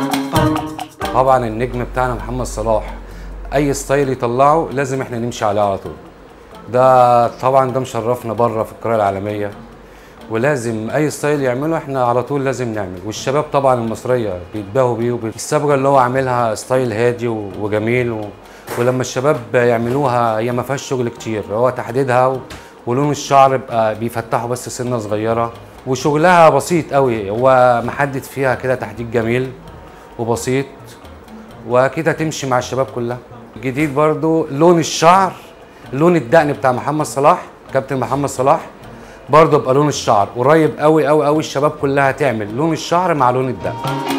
طبعا النجم بتاعنا محمد صلاح اي ستايل يطلعه لازم احنا نمشي عليه على طول ده طبعا ده مشرفنا بره في القراءه العالميه ولازم اي ستايل يعمله احنا على طول لازم نعمل والشباب طبعا المصريه بيتباهوا بيه وبي- الصبغه اللي هو عاملها ستايل هادي و- وجميل و... ولما الشباب يعملوها هي ما فيهاش شغل كتير هو تحديدها و... ولون الشعر بقى بيفتحوا بس سنه صغيره وشغلها بسيط قوي هو محدد فيها كده تحديد جميل وبسيط واكيد هتمشي مع الشباب كلها جديد برضو لون الشعر لون الدقن بتاع محمد صلاح كابتن محمد صلاح برضه يبقى لون الشعر قريب قوي قوي قوي الشباب كلها هتعمل لون الشعر مع لون الدقن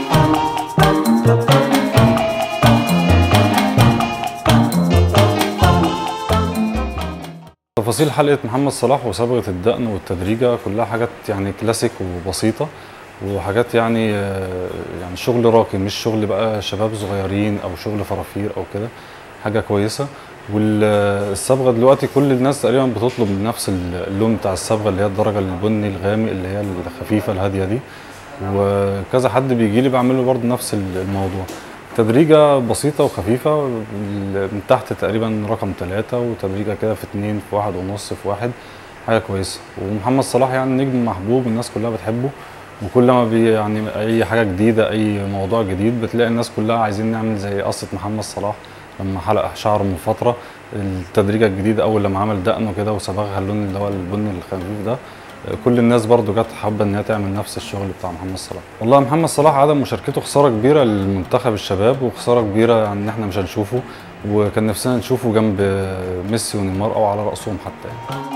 تفاصيل حلقة محمد صلاح وصبغة الدقن والتدريجة كلها حاجات يعني كلاسيك وبسيطة وحاجات يعني آه، يعني شغل راقي مش شغل بقى شباب صغيرين او شغل فرافير او كده حاجة كويسة والصبغة دلوقتي كل الناس تقريبا بتطلب نفس اللون بتاع الصبغة اللي هي الدرجة البني الغامق اللي هي الخفيفة الهادية دي وكذا حد بيجي لي بعمل له برضه نفس الموضوع تدريجة بسيطة وخفيفة من تحت تقريبا رقم ثلاثة وتدريجة كده في اتنين في واحد ونص في واحد حاجة كويسة ومحمد صلاح يعني نجم محبوب الناس كلها بتحبه وكل ما بي يعني اي حاجة جديدة اي موضوع جديد بتلاقي الناس كلها عايزين نعمل زي قصة محمد صلاح لما حلق شعره من فترة التدريجة الجديدة اول لما عمل دقنه كده وصبغها اللون اللي هو البني الخفيف ده كل الناس برضو جت حابه ان هي تعمل نفس الشغل بتاع محمد صلاح والله محمد صلاح عدم مشاركته خساره كبيره للمنتخب الشباب وخساره كبيره يعني ان احنا مش هنشوفه وكان نفسنا نشوفه جنب ميسي ونيمار او على راسهم حتى يعني.